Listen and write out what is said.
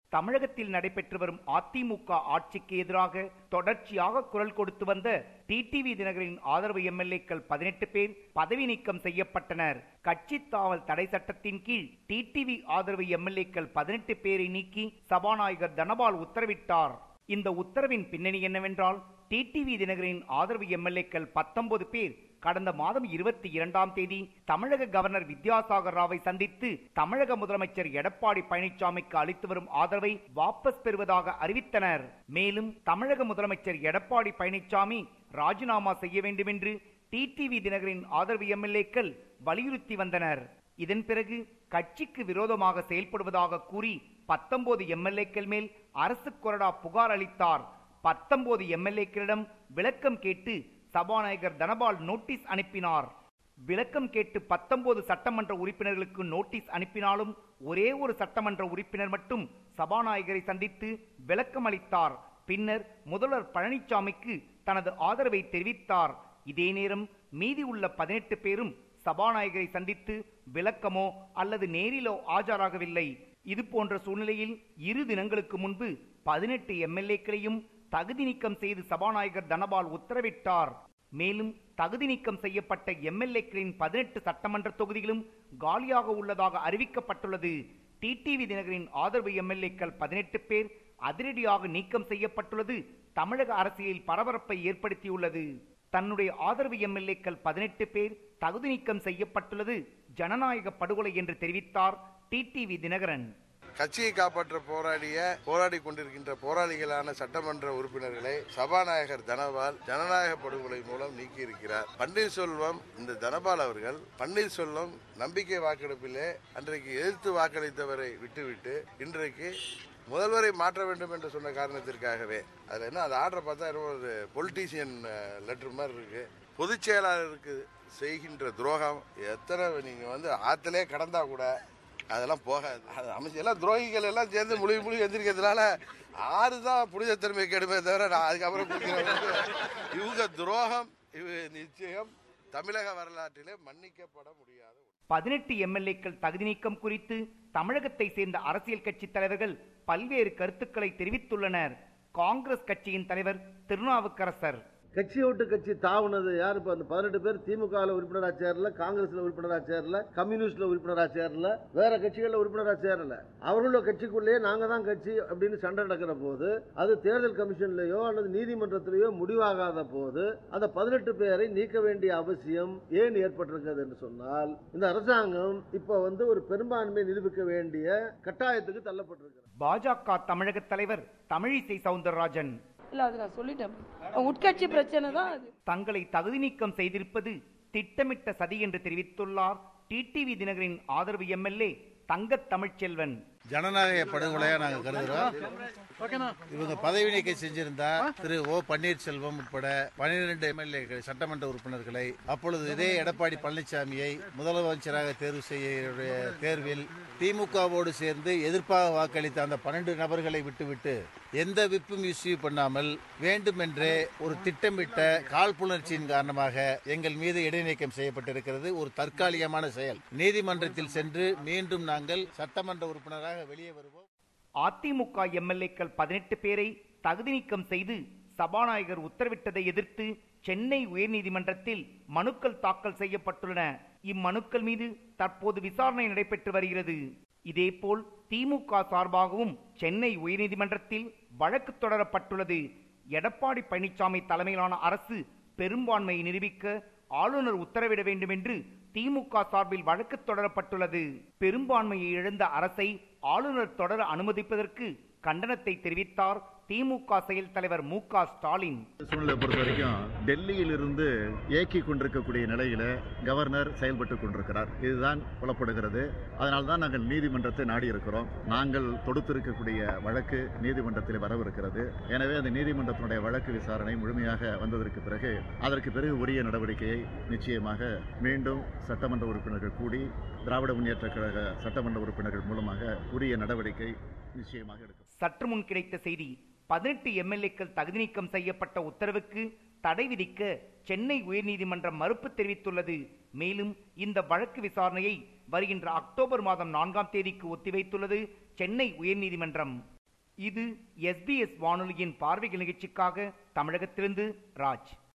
தமிழகத்தில் நடைபெற்று வரும் அதிமுக ஆட்சிக்கு எதிராக தொடர்ச்சியாக குரல் கொடுத்து வந்த டிடிவி தினகரின் ஆதரவு எம்எல்ஏக்கள் பதினெட்டு பேர் பதவி நீக்கம் செய்யப்பட்டனர் கட்சி தாவல் தடை சட்டத்தின் கீழ் டிடிவி ஆதரவு எம்எல்ஏக்கள் பதினெட்டு பேரை நீக்கி சபாநாயகர் தனபால் உத்தரவிட்டார் இந்த உத்தரவின் பின்னணி என்னவென்றால் டிடிவி தினகரின் ஆதரவு எம்எல்ஏக்கள் பத்தொன்பது பேர் கடந்த மாதம் இருபத்தி இரண்டாம் தேதி தமிழக கவர்னர் வித்யாசாகர் ராவை சந்தித்து தமிழக முதலமைச்சர் எடப்பாடி பழனிசாமிக்கு அளித்து வரும் ஆதரவை வாபஸ் பெறுவதாக அறிவித்தனர் மேலும் தமிழக முதலமைச்சர் எடப்பாடி பழனிசாமி ராஜினாமா செய்ய வேண்டும் என்று டிடிவி தினகரின் ஆதரவு எம்எல்ஏக்கள் வலியுறுத்தி வந்தனர் இதன் பிறகு கட்சிக்கு விரோதமாக செயல்படுவதாக கூறி பத்தொன்பது எம்எல்ஏக்கள் மேல் அரசு கொறடா புகார் அளித்தார் பத்தொன்பது எம்எல்ஏக்களிடம் விளக்கம் கேட்டு சபாநாயகர் தனபால் நோட்டீஸ் அனுப்பினார் விளக்கம் கேட்டு பத்தொன்பது சட்டமன்ற உறுப்பினர்களுக்கு நோட்டீஸ் அனுப்பினாலும் ஒரே ஒரு சட்டமன்ற உறுப்பினர் மட்டும் சபாநாயகரை சந்தித்து விளக்கம் அளித்தார் பின்னர் முதல்வர் பழனிசாமிக்கு தனது ஆதரவை தெரிவித்தார் இதே நேரம் மீதி உள்ள பதினெட்டு பேரும் சபாநாயகரை சந்தித்து விளக்கமோ அல்லது நேரிலோ ஆஜராகவில்லை இது போன்ற சூழ்நிலையில் இரு தினங்களுக்கு முன்பு பதினெட்டு எம்எல்ஏக்களையும் தகுதி நீக்கம் செய்து சபாநாயகர் தனபால் உத்தரவிட்டார் மேலும் தகுதி நீக்கம் செய்யப்பட்ட எம்எல்ஏக்களின் பதினெட்டு சட்டமன்ற தொகுதிகளும் காலியாக உள்ளதாக அறிவிக்கப்பட்டுள்ளது டிடிவி தினகரின் ஆதரவு எம்எல்ஏக்கள் பதினெட்டு பேர் அதிரடியாக நீக்கம் செய்யப்பட்டுள்ளது தமிழக அரசியலில் பரபரப்பை ஏற்படுத்தியுள்ளது தன்னுடைய ஆதரவு எம்எல்ஏக்கள் பதினெட்டு பேர் தகுதி நீக்கம் செய்யப்பட்டுள்ளது ஜனநாயக படுகொலை என்று தெரிவித்தார் டிடிவி தினகரன் கட்சியை காப்பாற்ற போராடிய போராடி கொண்டிருக்கின்ற போராளிகளான சட்டமன்ற உறுப்பினர்களை சபாநாயகர் தனபால் ஜனநாயக படுகொலை மூலம் நீக்கியிருக்கிறார் பன்னீர்செல்வம் இந்த தனபால் அவர்கள் பன்னீர்செல்வம் நம்பிக்கை வாக்கெடுப்பிலே அன்றைக்கு எதிர்த்து வாக்களித்தவரை விட்டுவிட்டு இன்றைக்கு முதல்வரை மாற்ற வேண்டும் என்று சொன்ன காரணத்திற்காகவே அதுல என்ன அது ஆர்டர் பார்த்தா ரொம்ப ஒரு பொலிட்டீசியன் லெட்டர் மாதிரி இருக்கு பொதுச் செயலாளருக்கு செய்கின்ற துரோகம் எத்தனை நீங்க வந்து ஆத்திலே கடந்தா கூட அதெல்லாம் போகாது அது அமைச்சு எல்லாம் துரோகிகள் எல்லாம் சேர்ந்து முழுகி முழுகி எந்திரிக்கிறதுனால ஆறு தான் புனிதத்தன்மை கெடுமே தவிர நான் அதுக்கப்புறம் குடிக்கிறவங்க இவங்க துரோகம் இவ நிச்சயம் தமிழக வரலாற்றிலே மன்னிக்கப்பட முடியாத ஒன்று. பதினெட்டு எம்எல்ஏக்கள் தகுதி நீக்கம் குறித்து தமிழகத்தை சேர்ந்த அரசியல் கட்சி தலைவர்கள் பல்வேறு கருத்துக்களை தெரிவித்துள்ளனர் காங்கிரஸ் கட்சியின் தலைவர் திருநாவுக்கரசர் கட்சியை விட்டு கட்சி தாவுனது யார் இப்போ அந்த பதினெட்டு பேர் திமுகவில் உறுப்பினராக சேரல காங்கிரஸ்ல உறுப்பினராக சேரல கம்யூனிஸ்ட்ல உறுப்பினராக சேரல வேற கட்சிகளில் உறுப்பினராக சேரல அவர்களோட கட்சிக்குள்ளேயே நாங்க தான் கட்சி அப்படின்னு சண்டை நடக்கிற போது அது தேர்தல் கமிஷன்லயோ அல்லது நீதிமன்றத்திலேயோ முடிவாகாத போது அந்த பதினெட்டு பேரை நீக்க வேண்டிய அவசியம் ஏன் ஏற்பட்டிருக்கிறது என்று சொன்னால் இந்த அரசாங்கம் இப்போ வந்து ஒரு பெரும்பான்மை நிரூபிக்க வேண்டிய கட்டாயத்துக்கு தள்ளப்பட்டிருக்கிறது பாஜக தமிழக தலைவர் தமிழிசை சவுந்தரராஜன் இல்ல அது நான் சொல்லிட்டேன் உட்கட்சி பிரச்சனை தான் அது தங்களை தகுதி நீக்கம் செய்திருப்பது திட்டமிட்ட சதி என்று தெரிவித்துள்ளார் டிடிவி தினகரின் ஆதரவு எம்எல்ஏ தங்கத் தமிழ்ச்செல்வன் ஜனநாயக படுகொலையா நாங்க கருதுறோம் இவங்க பதவி நீக்கம் செஞ்சிருந்தா திரு ஓ பன்னீர்செல்வம் உட்பட பனிரெண்டு எம்எல்ஏக்கள் சட்டமன்ற உறுப்பினர்களை அப்பொழுது இதே எடப்பாடி பழனிசாமியை முதலமைச்சராக தேர்வு செய்ய தேர்வில் திமுகவோடு சேர்ந்து எதிர்ப்பாக வாக்களித்த அந்த பன்னெண்டு நபர்களை விட்டுவிட்டு எந்த விப்பும் இஷ்யூ பண்ணாமல் வேண்டுமென்றே ஒரு திட்டமிட்ட காழ்ப்புணர்ச்சியின் காரணமாக எங்கள் மீது இடைநீக்கம் செய்யப்பட்டிருக்கிறது ஒரு தற்காலிகமான செயல் நீதிமன்றத்தில் சென்று மீண்டும் நாங்கள் சட்டமன்ற உறுப்பினராக வெளியே வருவோம் அதிமுக எம்எல்ஏக்கள் பதினெட்டு பேரை தகுதி நீக்கம் செய்து சபாநாயகர் உத்தரவிட்டதை எதிர்த்து சென்னை உயர்நீதிமன்றத்தில் மனுக்கள் தாக்கல் செய்யப்பட்டுள்ளன இம்மனுக்கள் மீது தற்போது விசாரணை நடைபெற்று வருகிறது இதேபோல் திமுக சார்பாகவும் சென்னை உயர்நீதிமன்றத்தில் வழக்கு தொடரப்பட்டுள்ளது எடப்பாடி பழனிசாமி தலைமையிலான அரசு பெரும்பான்மையை நிரூபிக்க ஆளுநர் உத்தரவிட வேண்டும் என்று திமுக சார்பில் வழக்கு தொடரப்பட்டுள்ளது பெரும்பான்மையை இழந்த அரசை ஆளுநர் தொடர அனுமதிப்பதற்கு கண்டனத்தை தெரிவித்தார் திமுக செயல் தலைவர் மு க ஸ்டாலின் சூழ்நிலை பொறுத்த வரைக்கும் டெல்லியில் இருந்து இயக்கி கொண்டிருக்கக்கூடிய நிலையில கவர்னர் செயல்பட்டு கொண்டிருக்கிறார் இதுதான் புலப்படுகிறது அதனால தான் நாங்கள் நீதிமன்றத்தை நாடி இருக்கிறோம் நாங்கள் தொடுத்திருக்கக்கூடிய வழக்கு நீதிமன்றத்தில் வரவிருக்கிறது எனவே அந்த நீதிமன்றத்தினுடைய வழக்கு விசாரணை முழுமையாக வந்ததற்கு பிறகு அதற்கு பிறகு உரிய நடவடிக்கையை நிச்சயமாக மீண்டும் சட்டமன்ற உறுப்பினர்கள் கூடி திராவிட முன்னேற்ற கழக சட்டமன்ற உறுப்பினர்கள் மூலமாக உரிய நடவடிக்கை நிச்சயமாக எடுக்கும் சற்று முன் கிடைத்த செய்தி பதினெட்டு எம்எல்ஏக்கள் தகுதி நீக்கம் செய்யப்பட்ட உத்தரவுக்கு தடை விதிக்க சென்னை உயர்நீதிமன்றம் மறுப்பு தெரிவித்துள்ளது மேலும் இந்த வழக்கு விசாரணையை வருகின்ற அக்டோபர் மாதம் நான்காம் தேதிக்கு ஒத்திவைத்துள்ளது சென்னை உயர்நீதிமன்றம் இது எஸ்பிஎஸ் வானொலியின் பார்வைகள் நிகழ்ச்சிக்காக தமிழகத்திலிருந்து ராஜ்